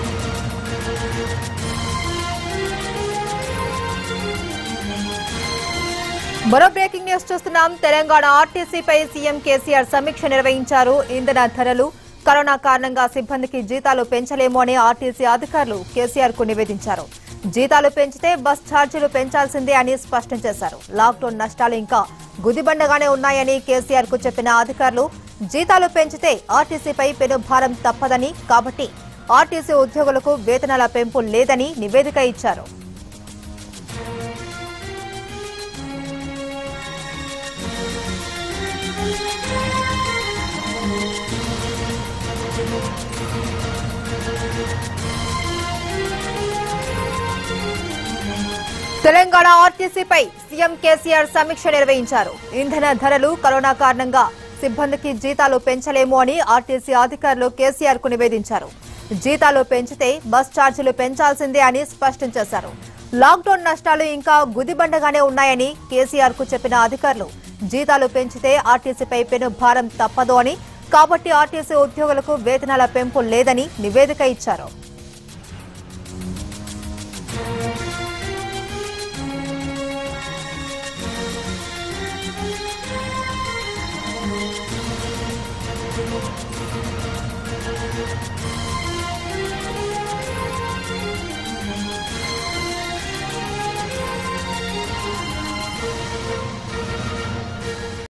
మరో breaking news చూస్తున్నాం Telangana ఆర్టీసీపై CM KCR సమీక్ష నిర్వహించారు ఇంధన ధరలు కరోనా కారణంగా సిబ్బందికి జీతాలు పెంచలేము అని ఆర్టీసీ అధికారులు కేసీఆర్ కు నివేదించారు జీతాలు పెంచితే బస్ ఛార్జీలు పెంచాల్సిందే అని స్పష్టం చేశారు లాక్డౌన్ నష్టాలు ఇంకా గుదిబండగానే ఉన్నాయని కేసీఆర్ కు చెప్పిన అధికారులు జీతాలు పెంచితే ఆర్టీసీపై పెను భారం తప్పదని కాబట్టి ఆర్టీసీ ఉద్యోగులకు వేతనాల పెంపు లేదని నివేదిక ఇచ్చారు తెలంగాణ ఆర్టీసీపై సీఎం కేసీఆర్ సమీక్ష నిర్వహించారు ఇంధన ధరలు కరోనా కారణంగా సిబ్బందికి జీతాలు పెంచలేము అని ఆర్టీసీ అధికారులు కేసీఆర్ కు నివేదించారు జీతాలు పెంచితే బస్ ఛార్జీలు పెంచాల్సిందే అని స్పష్టం చేశారు లాక్డౌన్ నష్టాలు ఇంకా గుదిబండగానే ఉన్నాయని కేసీఆర్ కు చెప్పిన అధికారులు జీతాలు పెంచితే ఆర్టీసీపై పెను భారం తప్పదు అని కాబట్టి ఆర్టీసీ ఉద్యోగులకు వేతనాల పెంపు లేదని నివేదిక ఇచ్చారు